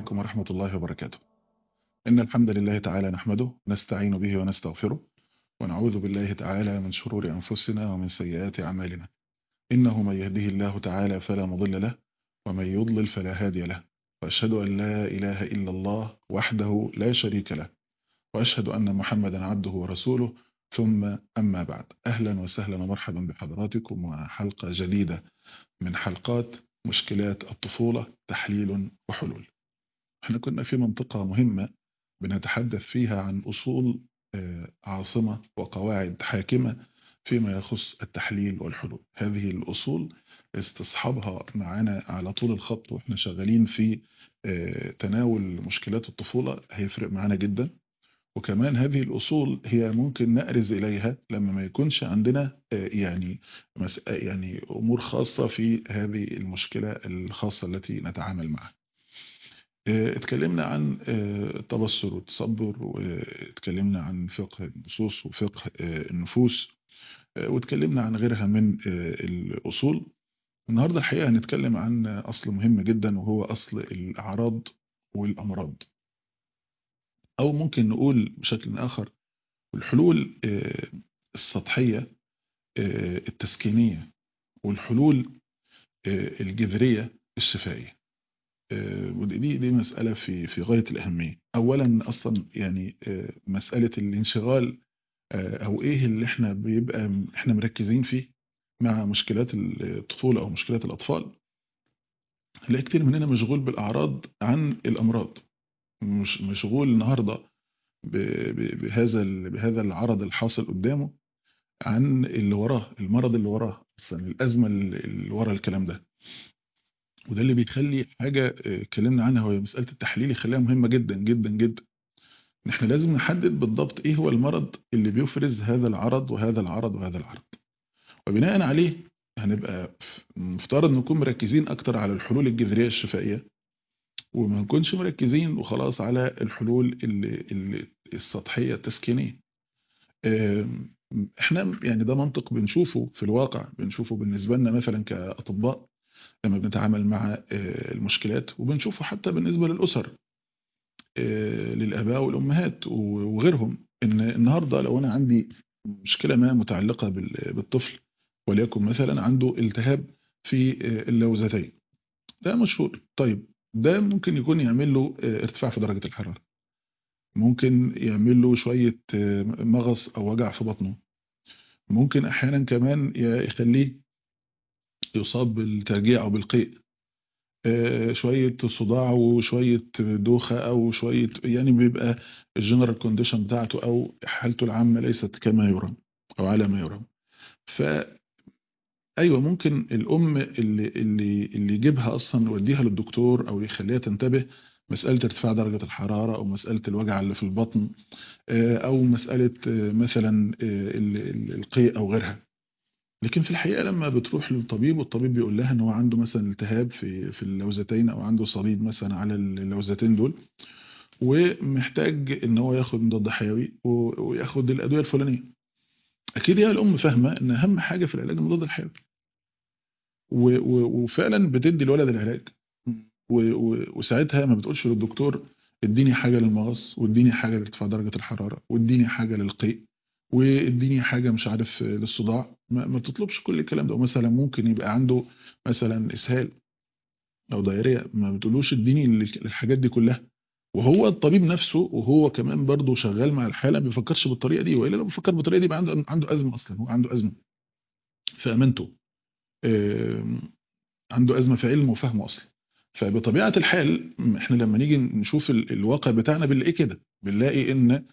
عليكم ورحمة الله وبركاته إن الحمد لله تعالى نحمده نستعين به ونستغفره ونعوذ بالله تعالى من شرور أنفسنا ومن سيئات أعمالنا إنه من يهده الله تعالى فلا مضل له ومن يضلل فلا هادي له وأشهد أن لا إله إلا الله وحده لا شريك له وأشهد أن محمدا عبده ورسوله ثم أما بعد أهلا وسهلا ومرحبا بحضراتكم وحلقة جديدة من حلقات مشكلات الطفولة تحليل وحلول احنا كنا في منطقة مهمة بنتحدث فيها عن أصول عاصمة وقواعد حاكمة فيما يخص التحليل والحلول هذه الأصول استصحابها معانا على طول الخط واحنا شغالين في تناول مشكلات الطفولة هيفرق معانا جدا وكمان هذه الأصول هي ممكن نأرز إليها لما ما يكونش عندنا يعني يعني أمور خاصة في هذه المشكلة الخاصة التي نتعامل معها اتكلمنا عن التبصر والتصبر واتكلمنا عن فقه النصوص وفقه النفوس واتكلمنا عن غيرها من الأصول النهاردة الحقيقة هنتكلم عن أصل مهم جدا وهو أصل الأعراض والأمراض أو ممكن نقول بشكل آخر الحلول السطحية التسكينية والحلول الجذرية الشفائية ودي دي مسألة في في غاية الأهمية أولا أصلا يعني مسألة الانشغال أو إيه اللي إحنا بيبقى إحنا مركزين فيه مع مشكلات الطفولة أو مشكلات الأطفال لا كتير مننا مشغول بالأعراض عن الأمراض مش مشغول النهاردة بهذا بهذا العرض الحاصل قدامه عن اللي وراه المرض اللي وراه اصلا الازمه اللي ورا الكلام ده وده اللي بيخلي حاجه اتكلمنا عنها وهي مساله التحليل يخليها مهمه جدا جدا جدا ان احنا لازم نحدد بالضبط ايه هو المرض اللي بيفرز هذا العرض وهذا العرض وهذا العرض وبناء عليه هنبقى مفترض نكون مركزين اكتر على الحلول الجذريه الشفائيه وما نكونش مركزين وخلاص على الحلول اللي السطحية التسكينية احنا يعني ده منطق بنشوفه في الواقع بنشوفه بالنسبة لنا مثلا كأطباء لما بنتعامل مع المشكلات وبنشوفه حتى بالنسبة للأسر للآباء والأمهات وغيرهم إن النهاردة لو أنا عندي مشكلة ما متعلقة بالطفل وليكن مثلا عنده التهاب في اللوزتين ده مشهور طيب ده ممكن يكون يعمل له ارتفاع في درجة الحرارة ممكن يعمل له شوية مغص أو وجع في بطنه ممكن أحيانا كمان يخليه يصاب بالترجيع أو بالقيء شوية صداع وشوية دوخة أو شوية يعني بيبقى الجنرال كونديشن بتاعته أو حالته العامة ليست كما يرام أو على ما يرام ف ايوه ممكن الام اللي اللي اللي يجيبها اصلا يوديها للدكتور او يخليها تنتبه مساله ارتفاع درجه الحراره او مساله الوجع اللي في البطن او مساله مثلا القيء او غيرها لكن في الحقيقه لما بتروح للطبيب والطبيب بيقول لها ان هو عنده مثلا التهاب في في اللوزتين او عنده صديد مثلا على اللوزتين دول ومحتاج ان هو ياخد مضاد حيوي وياخد الادويه الفلانيه اكيد هي الام فاهمه ان اهم حاجه في العلاج المضاد الحيوي وفعلا بتدي الولد العلاج وساعتها ما بتقولش للدكتور اديني حاجه للمغص واديني حاجه لارتفاع درجه الحراره واديني حاجه للقيء واديني حاجه مش عارف للصداع ما, ما تطلبش كل الكلام ده ومثلا ممكن يبقى عنده مثلا اسهال او دايريه ما بتقولوش اديني الحاجات دي كلها وهو الطبيب نفسه وهو كمان برضه شغال مع الحاله ما بيفكرش بالطريقه دي والا لو بيفكر بالطريقه دي يبقى عنده عنده ازمه اصلا هو عنده ازمه في امانته عنده ازمه في علمه وفهمه اصلا فبطبيعه الحال احنا لما نيجي نشوف الواقع بتاعنا بنلاقي كده بنلاقي ان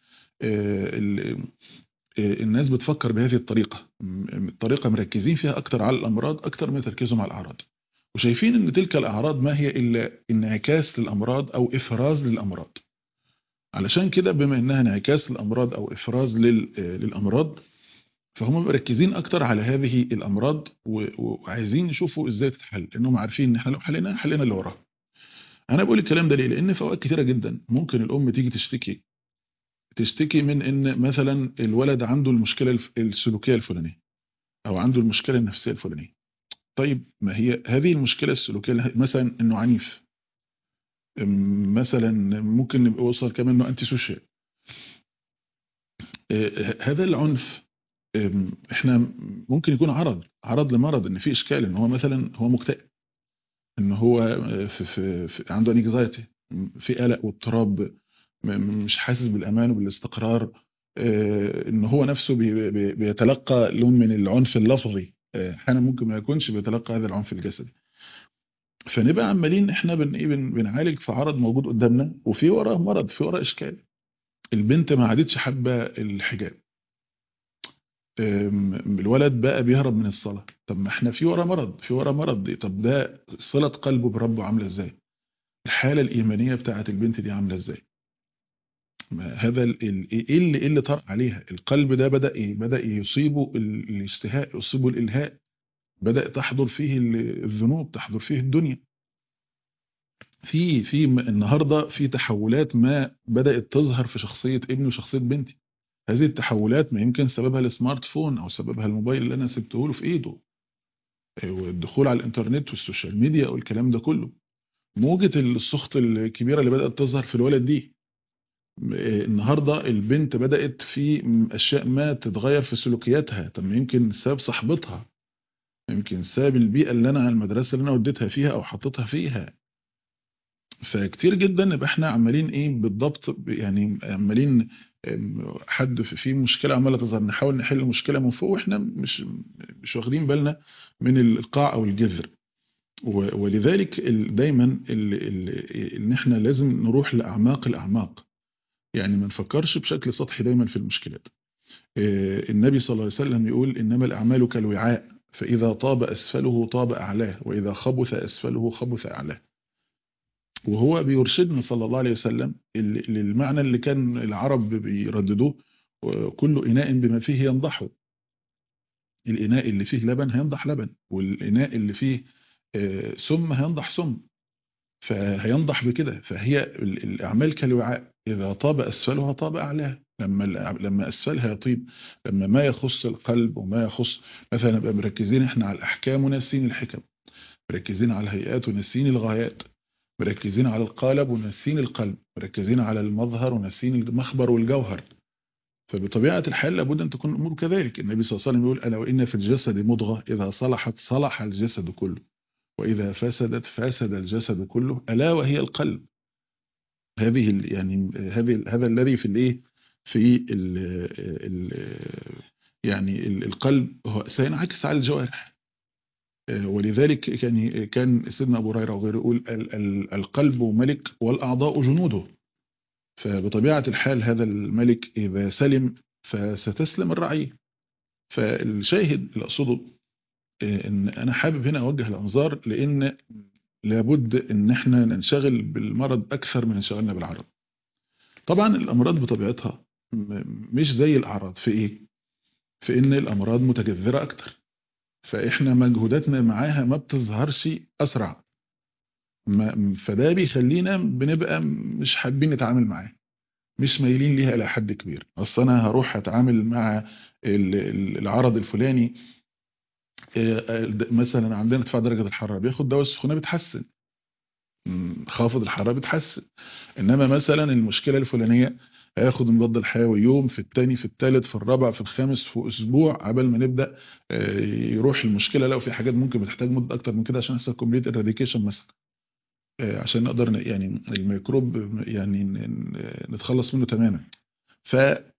الناس بتفكر بهذه الطريقه الطريقه مركزين فيها اكتر على الامراض اكتر من تركيزهم على الاعراض وشايفين ان تلك الاعراض ما هي الا انعكاس للامراض او افراز للامراض علشان كده بما انها انعكاس للامراض او افراز للامراض فهم مركزين اكتر على هذه الامراض وعايزين يشوفوا ازاي تتحل لانهم عارفين ان احنا لو حليناها حلينا اللي وراها انا بقول الكلام ده ليه لان في اوقات كتيره جدا ممكن الام تيجي تشتكي تشتكي من ان مثلا الولد عنده المشكله السلوكيه الفلانيه او عنده المشكله النفسيه الفلانيه طيب ما هي هذه المشكله السلوكيه مثلا انه عنيف أم، مثلا ممكن نبقى وصل كمان انه انتي سوشيال آه، هذا العنف أم، احنا ممكن يكون عرض عرض لمرض ان في اشكال ان هو مثلا هو مكتئب ان هو آه، في في في عنده انكزايتي في قلق واضطراب م- م- مش حاسس بالامان وبالاستقرار آه، ان هو نفسه بي- بي- بيتلقى لون من العنف اللفظي آه، احيانا ممكن ما يكونش بيتلقى هذا العنف الجسدي فنبقى عمالين احنا بن إيه بن- بنعالج في عرض موجود قدامنا وفي وراه مرض في وراه اشكال البنت ما عادتش حابه الحجاب أم، الولد بقى بيهرب من الصلاة طب ما احنا في ورا مرض في ورا مرض دي طب ده صلة قلبه بربه عاملة ازاي الحالة الإيمانية بتاعت البنت دي عاملة ازاي ما هذا ال- ال- ايه اللي ايه اللي طرأ عليها القلب ده بدأ ايه بدأ يصيبه ال- الاشتهاء يصيبه الإلهاء بدأ تحضر فيه ال- الذنوب تحضر فيه الدنيا في في م- النهارده في تحولات ما بدأت تظهر في شخصية ابني وشخصية بنتي هذه التحولات ما يمكن سببها السمارت فون او سببها الموبايل اللي انا سبته له في ايده والدخول على الانترنت والسوشيال ميديا والكلام ده كله موجة السخط الكبيرة اللي بدأت تظهر في الولد دي م- النهاردة البنت بدأت في م- أشياء ما تتغير في سلوكياتها طب ما يمكن سبب صاحبتها يمكن سبب البيئة اللي أنا المدرسة اللي أنا وديتها فيها أو حطيتها فيها فكتير جدا نبقى احنا عمالين ايه بالضبط ب- يعني عمالين ام، حد في في مشكله عماله تظهر نحاول نحل المشكله من فوق واحنا مش مش واخدين بالنا من القاع او الجذر و- ولذلك ال- دايما ال- ال- ان احنا لازم نروح لاعماق الاعماق يعني ما نفكرش بشكل سطحي دايما في المشكلات اه، النبي صلى الله عليه وسلم يقول انما الاعمال كالوعاء فاذا طاب اسفله طاب اعلاه واذا خبث اسفله خبث اعلاه وهو بيرشدنا صلى الله عليه وسلم ال- للمعنى اللي كان العرب بيرددوه كل إناء بما فيه ينضحه الإناء اللي فيه لبن هينضح لبن والإناء اللي فيه آه، سم هينضح سم فهينضح بكده فهي ال- الأعمال كالوعاء إذا طاب أسفلها طاب أعلاه لما الأع- لما أسفلها يطيب لما ما يخص القلب وما يخص مثلا نبقى مركزين احنا على الأحكام وناسين الحكم مركزين على الهيئات وناسين الغايات مركزين على القالب وناسين القلب مركزين على المظهر وناسين المخبر والجوهر فبطبيعة الحال لابد أن تكون الأمور كذلك النبي صلى الله عليه وسلم يقول ألا وإن في الجسد مضغة إذا صلحت صلح الجسد كله وإذا فسدت فسد الجسد كله ألا وهي القلب هذه ال- يعني هذه هذا الذي في الايه في ال ال يعني ال- القلب هو سينعكس على الجوارح آه، ولذلك كان كان سيدنا ابو هريره وغيره يقول ال- ال- القلب ملك والاعضاء جنوده فبطبيعه الحال هذا الملك اذا سلم فستسلم الرعيه فالشاهد اللي اقصده آه، ان انا حابب هنا اوجه الانظار لان لابد ان احنا ننشغل بالمرض اكثر من انشغالنا بالعرض طبعا الامراض بطبيعتها م- مش زي الاعراض في ايه في ان الامراض متجذره اكتر فاحنا مجهوداتنا معاها ما بتظهرش اسرع ما فده بيخلينا بنبقى مش حابين نتعامل معاه مش مايلين ليها الى حد كبير اصل انا هروح اتعامل مع ال- ال- العرض الفلاني آه، آه، مثلا عندنا ارتفاع درجه الحراره بياخد دواء السخونيه بتحسن م، خافض الحراره بتحسن انما مثلا المشكله الفلانيه هياخد مضاد الحيوي يوم في الثاني في الثالث في الرابع في الخامس في اسبوع قبل ما نبدا آه، يروح المشكله لو في حاجات ممكن بتحتاج مده اكتر من كده عشان يحصل كومبليت اراديكيشن مثلا آه، عشان نقدر ن- يعني الميكروب يعني ن- ن- نتخلص منه تماما ف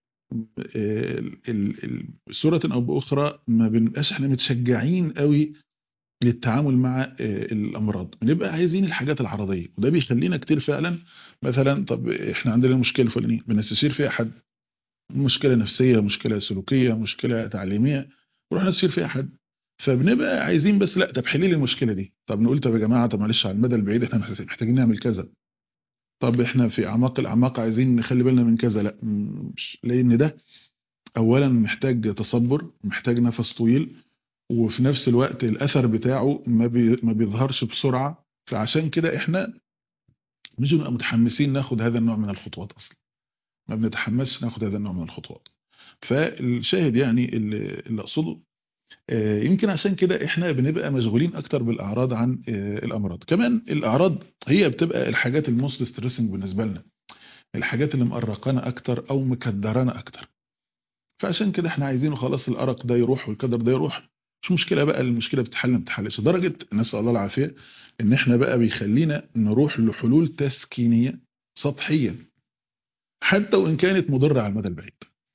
ال- ال- ال- بصوره او باخرى ما بنبقاش احنا متشجعين قوي للتعامل مع آه، الامراض بنبقى عايزين الحاجات العرضيه وده بيخلينا كتير فعلا مثلا طب احنا عندنا المشكله الفلانيه بنستشير فيها حد مشكله نفسيه مشكله سلوكيه مشكله تعليميه نروح نستشير فيها حد فبنبقى عايزين بس لا طب حلي لي المشكله دي طب نقول طب يا جماعه طب معلش على المدى البعيد احنا محتاجين نعمل كذا طب احنا في اعماق الاعماق عايزين نخلي بالنا من كذا لا مش لان ده اولا محتاج تصبر محتاج نفس طويل وفي نفس الوقت الاثر بتاعه ما بي ما بيظهرش بسرعه فعشان كده احنا مش بنبقى متحمسين ناخد هذا النوع من الخطوات اصلا ما بنتحمسش ناخد هذا النوع من الخطوات فالشاهد يعني اللي اللي اقصده آه، يمكن عشان كده احنا بنبقى مشغولين اكتر بالاعراض عن آه، الامراض كمان الاعراض هي بتبقى الحاجات الموست ستريسنج بالنسبه لنا الحاجات اللي مقرقانا اكتر او مكدرانا اكتر فعشان كده احنا عايزينه خلاص الارق ده يروح والكدر ده يروح مش مشكله بقى المشكله بتتحل ما بتتحلش لدرجه نسال الله العافيه ان احنا بقى بيخلينا نروح لحلول تسكينيه سطحيه حتى وان كانت مضره على المدى البعيد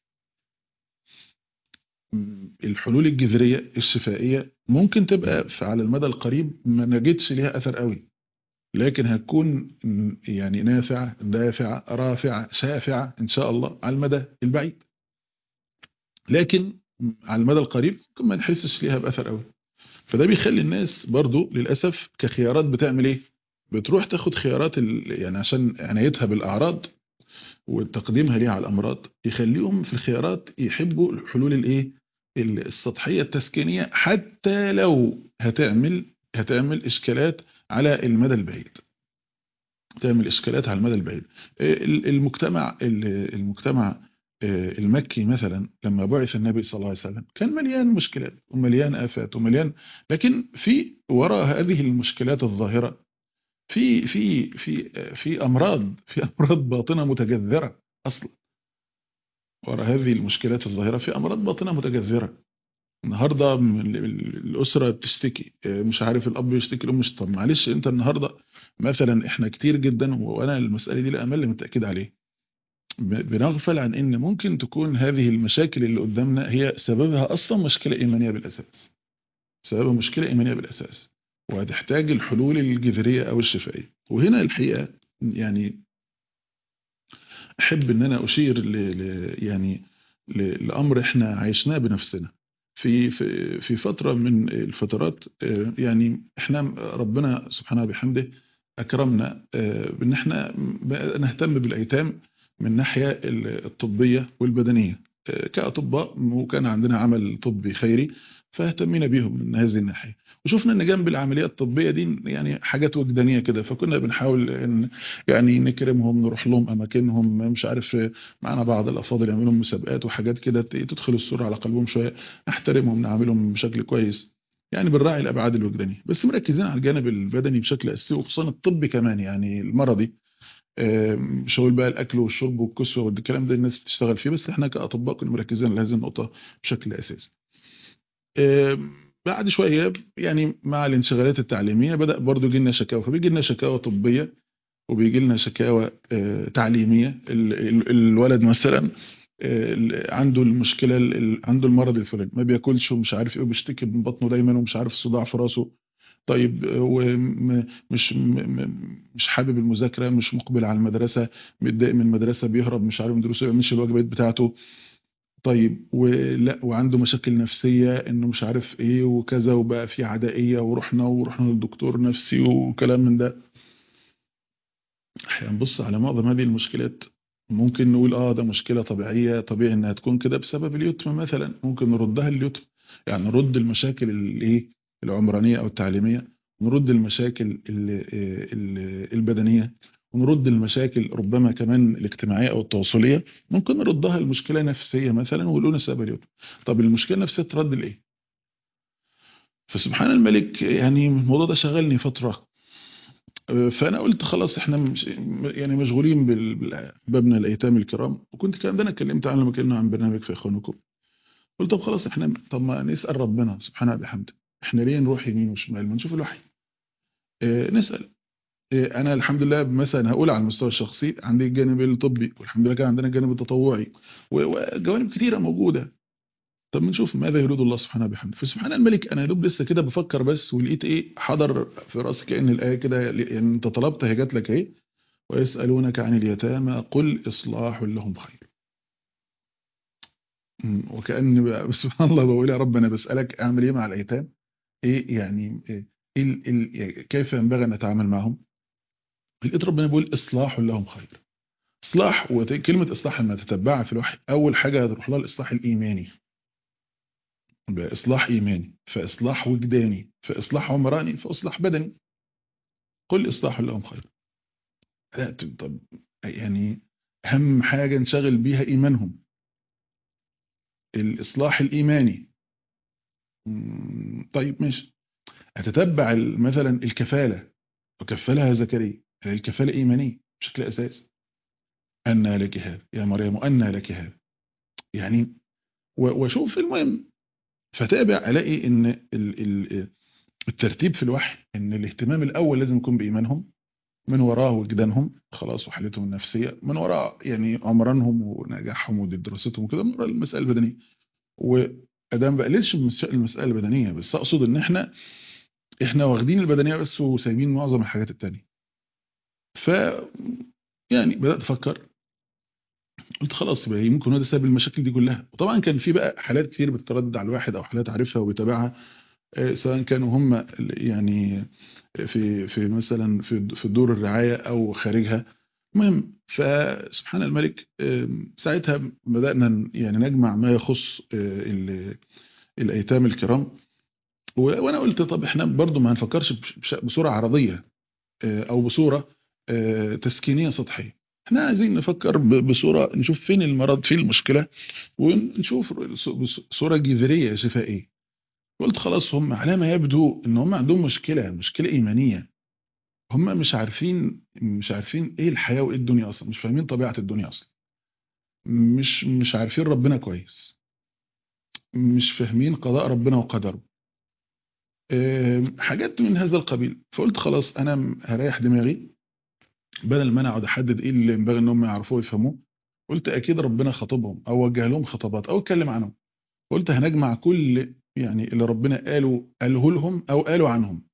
م، الحلول الجذريه الشفائيه ممكن تبقى في- على المدى القريب ما نجدش ليها اثر قوي لكن هتكون م، يعني نافعه دافعه رافعه شافعه ان شاء الله على المدى البعيد لكن على المدى القريب ممكن ما نحسش ليها باثر قوي فده بيخلي الناس برضو للاسف كخيارات بتعمل ايه بتروح تاخد خيارات ال... يعني عشان عنايتها بالاعراض وتقديمها ليها على الامراض يخليهم في الخيارات يحبوا الحلول الايه ال- السطحيه التسكينيه حتى لو هتعمل هتعمل اشكالات على المدى البعيد تعمل اشكالات على المدى البعيد ال- المجتمع ال- المجتمع آه، المكي مثلا لما بعث النبي صلى الله عليه وسلم كان مليان مشكلات ومليان آفات ومليان لكن في وراء هذه المشكلات الظاهرة في في في في أمراض في أمراض باطنة متجذرة أصلا وراء هذه المشكلات الظاهرة في أمراض باطنة متجذرة النهارده م- ال- ال- الأسرة بتشتكي آه، مش عارف الأب يشتكي الأم مش طب معلش أنت النهارده مثلا إحنا كتير جدا وأنا المسألة دي لا أمل من التأكيد عليه ب- بنغفل عن ان ممكن تكون هذه المشاكل اللي قدامنا هي سببها اصلا مشكله ايمانيه بالاساس سببها مشكله ايمانيه بالاساس وهتحتاج الحلول الجذريه او الشفائيه وهنا الحقيقه يعني احب ان انا اشير ل ل يعني ل- لامر احنا عايشناه بنفسنا في في في فتره من الفترات آه، يعني احنا ربنا سبحانه بحمده اكرمنا آه، بان احنا بقى نهتم بالايتام من الناحيه ال- الطبيه والبدنيه آه، كاطباء وكان عندنا عمل طبي خيري فاهتمينا بيهم من هذه الناحيه وشفنا ان جنب العمليات الطبيه دي يعني حاجات وجدانيه كده فكنا بنحاول ان يعني نكرمهم نروح لهم اماكنهم مش عارف معانا بعض الافاضل يعملوا مسابقات وحاجات كده ت- تدخل السرور على قلبهم شويه نحترمهم نعاملهم بشكل كويس يعني بنراعي الابعاد الوجدانيه بس مركزين على الجانب البدني بشكل اساسي وخصوصا الطبي كمان يعني المرضي آم، مش هقول بقى الاكل والشرب والكسوه والكلام ده الناس بتشتغل فيه بس احنا كاطباء كنا مركزين على هذه النقطه بشكل اساسي آم، بعد شويه يعني مع الانشغالات التعليميه بدا برضو يجي لنا شكاوى فبيجي لنا شكاوى طبيه وبيجي لنا شكاوى آه، تعليميه ال- ال- الولد مثلا آه، ال- عنده المشكله ال- ال- عنده المرض الفلاني ما بياكلش ومش عارف ايه وبيشتكي من بطنه دايما ومش عارف صداع في راسه طيب آه، ومش م- م- مش حابب المذاكره مش مقبل على المدرسه متضايق من المدرسه بيهرب مش عارف من دروسه ما بيعملش الواجبات بتاعته طيب ولا وعنده مشاكل نفسيه انه مش عارف ايه وكذا وبقى في عدائيه ورحنا ورحنا للدكتور نفسي وكلام من ده هنبص على معظم هذه المشكلات ممكن نقول اه ده مشكلة طبيعية طبيعي انها تكون كده بسبب اليتم مثلا ممكن نردها لليتم يعني نرد المشاكل الايه العمرانية او التعليمية نرد المشاكل ال- ال- البدنية ونرد المشاكل ربما كمان الاجتماعية او التواصلية ممكن نردها المشكلة نفسية مثلا ونقول سبب اليتم طب المشكلة النفسية ترد لايه فسبحان الملك يعني الموضوع ده شغلني فترة فانا قلت خلاص احنا مش يعني مشغولين بال- بابناء الايتام الكرام وكنت كان ده انا اتكلمت عنه لما كنا عن برنامج في اخوانكم قلت طب خلاص احنا طب ما نسال ربنا سبحانه وبحمده احنا ليه نروح يمين وشمال ما نشوف الوحي اه نسال اه انا الحمد لله مثلا هقول على المستوى الشخصي عندي الجانب الطبي والحمد لله كان عندنا الجانب التطوعي و- وجوانب كثيره موجوده طب ما نشوف ماذا يريد الله سبحانه وبحمده فسبحان الملك انا يا دوب لسه كده بفكر بس ولقيت ايه حضر في راسي كأن الايه كده يعني انت طلبت هي جات لك ايه ويسالونك عن اليتامى قل اصلاح لهم خير مم، وكأن بقى- سبحان الله بقول يا رب انا بسالك اعمل ايه مع الايتام ايه يعني ايه إيه ال- ال- يعني كيف ينبغي ان اتعامل معهم لقيت ربنا بيقول اصلاح لهم خير اصلاح وكلمه اصلاح لما تتبعها في الوحي اول حاجه هتروح لها الاصلاح الايماني بإصلاح إيماني فإصلاح وجداني فإصلاح عمراني فإصلاح بدني قل إصلاح لهم خير لا، طب يعني أهم حاجة نشغل بيها إيمانهم الإصلاح الإيماني مم، طيب ماشي هتتبع ال- مثلا الكفالة وكفلها زكريا الكفالة إيمانية بشكل أساسي أنى لك هذا يا مريم أنى لك هذا يعني و- واشوف المهم فتابع الاقي ان ال- ال- الترتيب في الوحي ان الاهتمام الاول لازم يكون بايمانهم من وراه وجدانهم خلاص وحالتهم النفسيه من وراء يعني عمرانهم ونجاحهم ودراستهم وكده من وراء المساله البدنيه وادام بقللش من المس- المساله البدنيه بس اقصد ان احنا احنا واخدين البدنيه بس وسايبين معظم الحاجات التانية ف يعني بدات افكر قلت خلاص يبقى يمكن هو ده سبب المشاكل دي كلها وطبعا كان في بقى حالات كتير بتتردد على الواحد او حالات عارفها وبيتابعها آه، سواء كانوا هم ال- يعني في في مثلا في في دور الرعايه او خارجها المهم فسبحان الملك آم، ساعتها بدانا ن- يعني نجمع ما يخص آه، ال- الايتام الكرام و- وانا قلت طب احنا برضو ما هنفكرش بش- بش- بصوره عرضيه آه، او بصوره آه، تسكينيه سطحيه احنا عايزين نفكر ب- بصوره نشوف فين المرض فين المشكله ونشوف ص- صوره جذريه شفائيه قلت خلاص هم على ما يبدو ان هم عندهم مشكله مشكله ايمانيه هم مش عارفين مش عارفين ايه الحياه وايه الدنيا اصلا مش فاهمين طبيعه الدنيا اصلا مش مش عارفين ربنا كويس مش فاهمين قضاء ربنا وقدره آم، حاجات من هذا القبيل فقلت خلاص انا م- هريح دماغي بدل ما انا اقعد احدد ايه اللي ينبغي ان هم يعرفوه ويفهموه قلت اكيد ربنا خاطبهم او وجه لهم خطابات او اتكلم عنهم قلت هنجمع كل يعني اللي ربنا قاله قاله لهم او قالوا عنهم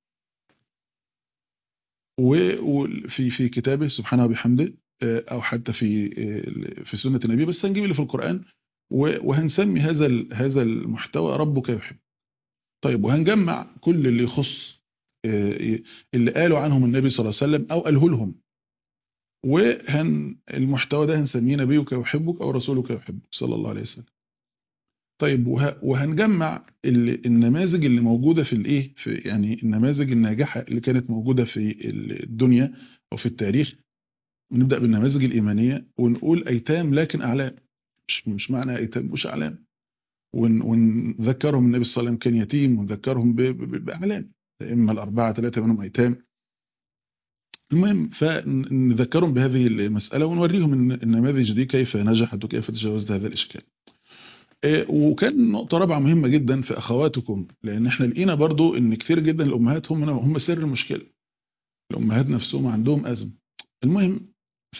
وفي في كتابه سبحانه وبحمده آه، او حتى في آه، في سنه النبي بس هنجيب اللي في القران و- وهنسمي هذا ال- هذا المحتوى ربك يحب طيب وهنجمع كل اللي يخص آه، اللي قالوا عنهم النبي صلى الله عليه وسلم او قاله لهم وهن المحتوى ده هنسميه نبيك يحبك او رسولك يحبك صلى الله عليه وسلم طيب وه- وهنجمع ال- النماذج اللي موجوده في الايه في يعني النماذج الناجحه اللي كانت موجوده في الدنيا او في التاريخ ونبدا بالنماذج الايمانيه ونقول ايتام لكن اعلام مش مش معنى ايتام مش اعلام ون- ونذكرهم النبي صلى الله عليه وسلم كان يتيم ونذكرهم ب- ب- باعلام اما الاربعه ثلاثه منهم ايتام المهم فنذكرهم بهذه المساله ونوريهم ان النماذج دي كيف نجحت وكيف تجاوزت هذا الاشكال إيه، وكان نقطة رابعة مهمة جدا في أخواتكم لأن احنا لقينا برضو إن كتير جدا الأمهات هم هم سر المشكلة الأمهات نفسهم عندهم أزمة المهم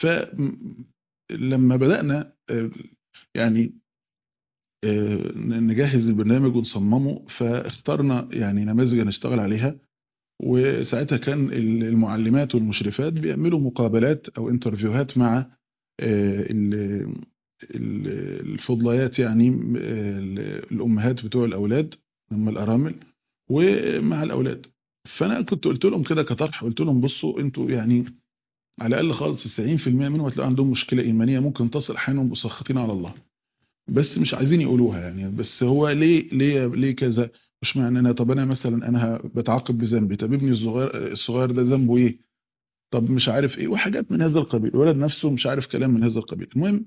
فلما بدأنا آه، يعني آه، نجهز البرنامج ونصممه فاخترنا يعني نماذج هنشتغل عليها وساعتها كان المعلمات والمشرفات بيعملوا مقابلات أو انترفيوهات مع آه، ال- ال- الفضليات يعني آه، الأمهات بتوع الأولاد هم الأرامل ومع الأولاد فأنا كنت قلت لهم كده كطرح قلت لهم بصوا انتوا يعني على الأقل خالص 90% منهم هتلاقوا عندهم مشكلة إيمانية ممكن تصل أحيانا مسخطين على الله بس مش عايزين يقولوها يعني بس هو ليه ليه ليه كذا مش معنى انا طب انا مثلا انا بتعاقب بذنبي طب ابني الصغير الصغير ده ذنبه ايه طب مش عارف ايه وحاجات من هذا القبيل الولد نفسه مش عارف كلام من هذا القبيل المهم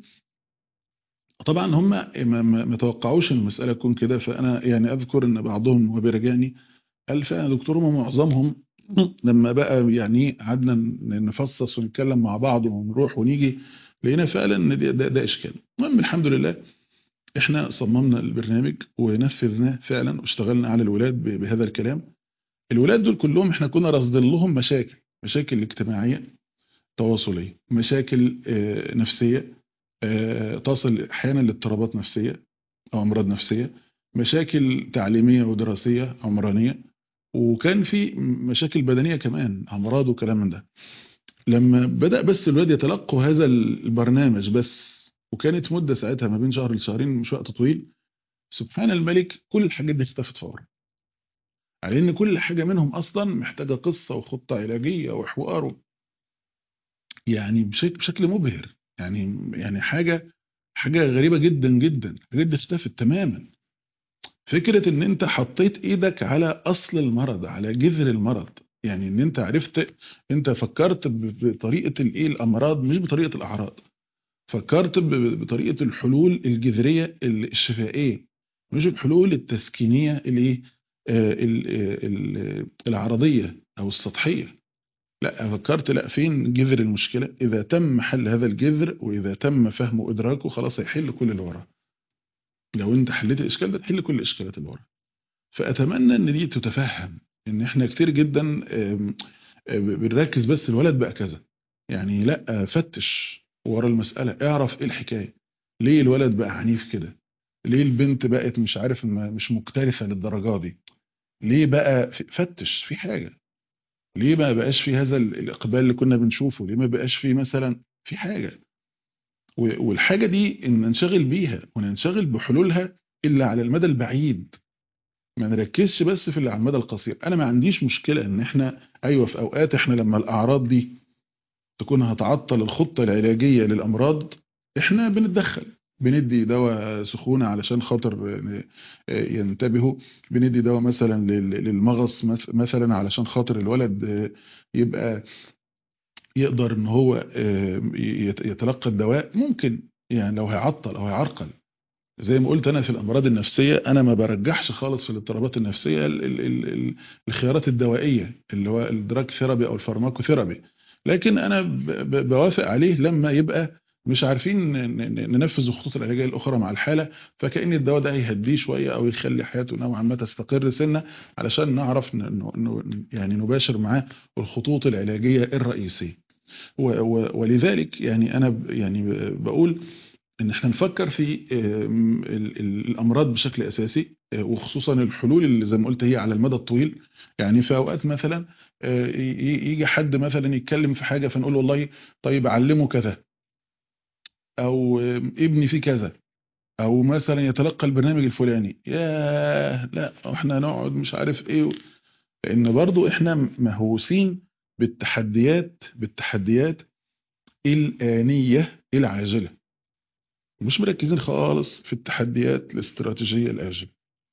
طبعا هم ما, ما, ما توقعوش ان المساله تكون كده فانا يعني اذكر ان بعضهم وهو بيراجعني قال فعلا يا دكتور هم معظمهم لما بقى يعني قعدنا نفصص ونتكلم مع بعض ونروح ونيجي لقينا فعلا ان ده, ده, ده اشكال المهم الحمد لله احنا صممنا البرنامج ونفذناه فعلا واشتغلنا على الولاد ب- بهذا الكلام الولاد دول كلهم احنا كنا راصدين لهم مشاكل مشاكل اجتماعيه تواصليه مشاكل آه، نفسيه آه، تصل احيانا لاضطرابات نفسيه او امراض نفسيه مشاكل تعليميه ودراسيه عمرانيه وكان في مشاكل بدنيه كمان امراض وكلام من ده لما بدا بس الولاد يتلقوا هذا البرنامج بس وكانت مده ساعتها ما بين شهر لشهرين مش وقت طويل سبحان الملك كل الحاجات دي اختفت فورا على ان كل حاجه منهم اصلا محتاجه قصه وخطه علاجيه وحوار و- يعني بشكل بشكل مبهر يعني يعني حاجه حاجه غريبه جدا جدا الحاجات دي اختفت تماما فكره ان انت حطيت ايدك على اصل المرض على جذر المرض يعني ان انت عرفت انت فكرت ب- بطريقه الايه الامراض مش بطريقه الاعراض فكرت ب- بطريقه الحلول الجذريه الشفائيه مش الحلول التسكينيه الايه العرضية أو السطحية لا فكرت لا فين جذر المشكلة إذا تم حل هذا الجذر وإذا تم فهمه وإدراكه خلاص هيحل كل اللي وراه لو أنت حليت الإشكال ده تحل كل الإشكالات اللي وراه فأتمنى أن دي تتفهم ان احنا كتير جدا بنركز بس الولد بقى كذا يعني لا فتش ورا المسألة اعرف ايه الحكاية ليه الولد بقى عنيف كده ليه البنت بقت مش عارف مش مكترثة للدرجة دي ليه بقى فتش في حاجة ليه ما بقاش في هذا الإقبال اللي كنا بنشوفه ليه ما بقاش في مثلا في حاجة والحاجة دي ان ننشغل بيها وننشغل بحلولها إلا على المدى البعيد ما نركزش بس في اللي على المدى القصير انا ما عنديش مشكلة ان احنا ايوه في اوقات احنا لما الاعراض دي تكون هتعطل الخطة العلاجية للامراض احنا بنتدخل بندي دواء سخونة علشان خاطر ينتبهوا بندي دواء مثلا للمغص مثلا علشان خاطر الولد يبقى يقدر ان هو يتلقى الدواء ممكن يعني لو هيعطل او هيعرقل زي ما قلت انا في الامراض النفسيه انا ما برجحش خالص في الاضطرابات النفسيه ال ال ال الخيارات الدوائيه اللي هو الدراج ثيرابي او الفارماكوثيرابي لكن انا بوافق عليه لما يبقى مش عارفين ننفذ الخطوط العلاجيه الاخرى مع الحاله فكأن الدواء ده هيهديه شويه او يخلي حياته نوعا ما تستقر سنه علشان نعرف يعني نباشر معاه الخطوط العلاجيه الرئيسيه ولذلك يعني انا يعني بقول ان احنا نفكر في الامراض بشكل اساسي وخصوصا الحلول اللي زي ما قلت هي على المدى الطويل يعني في اوقات مثلا يجي حد مثلا يتكلم في حاجة فنقول والله طيب علمه كذا او ابني فيه كذا او مثلا يتلقى البرنامج الفلاني ياه لا احنا نقعد مش عارف ايه لان برضو احنا مهووسين بالتحديات بالتحديات الآنية العاجلة مش مركزين خالص في التحديات الاستراتيجية الآجلة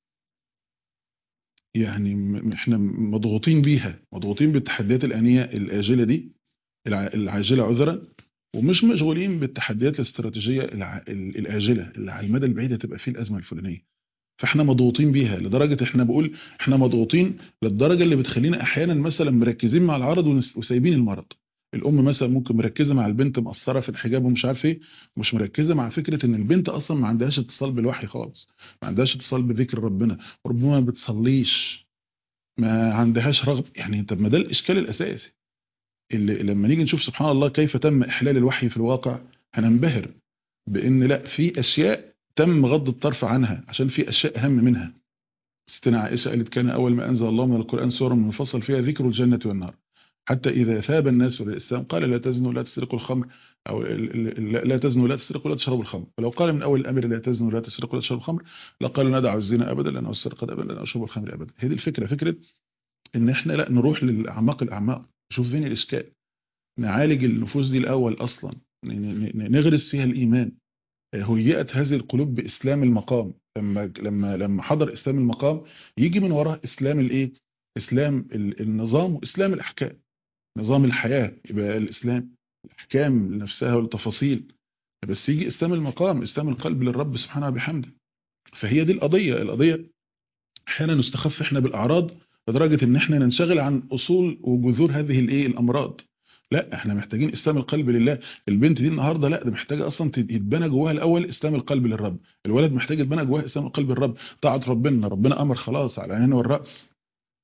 يعني احنا مضغوطين بيها مضغوطين بالتحديات الآنية الآجلة دي العاجلة عذرا ومش مشغولين بالتحديات الاستراتيجية الآجلة اللي على المدى البعيد هتبقى فيه الأزمة الفلانية فاحنا مضغوطين بيها لدرجة احنا بقول احنا مضغوطين للدرجة اللي بتخلينا احيانا مثلا مركزين مع العرض وسايبين المرض الام مثلا ممكن مركزه مع البنت مقصره في الحجاب ومش عارف ايه مش مركزه مع فكره ان البنت اصلا ما عندهاش اتصال بالوحي خالص ما عندهاش اتصال بذكر ربنا وربما ما بتصليش ما عندهاش رغبه يعني طب ما ده الاشكال الاساسي اللي لما نيجي نشوف سبحان الله كيف تم احلال الوحي في الواقع هننبهر بان لا في اشياء تم غض الطرف عنها عشان في اشياء اهم منها ستنا عائشه قالت كان اول ما انزل الله من القران سوره منفصل فيها ذكر الجنه والنار حتى إذا ثاب الناس في الإسلام قال لا تزنوا لا تسرقوا الخمر أو لا تزنوا لا تسرقوا لا تشربوا الخمر ولو قال من أول الأمر لا تزنوا لا تسرقوا لا تشربوا الخمر لقالوا ندع الزنا أبدا لأنه السرقة أبدا لأنه شرب الخمر أبدا هذه الفكرة فكرة إن إحنا لا نروح للأعماق الأعماق نشوف فين الإشكال نعالج النفوس دي الأول أصلا نغرس فيها الإيمان هيئت هذه القلوب بإسلام المقام لما لما لما حضر إسلام المقام يجي من وراه إسلام الإيه إسلام النظام وإسلام الأحكام نظام الحياة يبقى الإسلام الأحكام نفسها والتفاصيل بس يجي إسلام المقام إسلام القلب للرب سبحانه وبحمده فهي دي القضية القضية أحيانا نستخف إحنا بالأعراض لدرجة إن إحنا ننشغل عن أصول وجذور هذه الإيه الأمراض لا احنا محتاجين اسلام القلب لله البنت دي النهارده لا ده محتاجه اصلا يتبنى جواها الاول اسلام القلب للرب الولد محتاج يتبنى جواه اسلام القلب للرب طاعه ربنا ربنا امر خلاص على العين والراس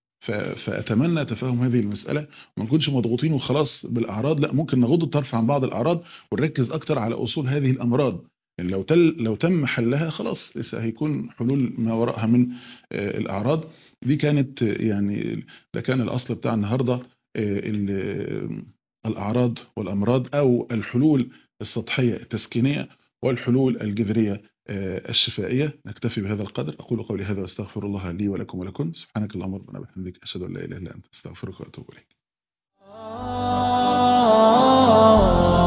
فأتمنى تفهم هذه المسألة وما نكونش مضغوطين وخلاص بالأعراض لا ممكن نغض الطرف عن بعض الأعراض ونركز أكتر على أصول هذه الأمراض يعني لو, تل لو تم حلها خلاص لسه هيكون حلول ما وراءها من الأعراض دي كانت يعني ده كان الأصل بتاع النهاردة الأعراض والأمراض أو الحلول السطحية التسكينية والحلول الجذرية الشفائية نكتفي بهذا القدر أقول قولي هذا واستغفر الله لي ولكم ولكم سبحانك اللهم ربنا وبحمدك أشهد أن لا إله إلا أنت أستغفرك وأتوب إليك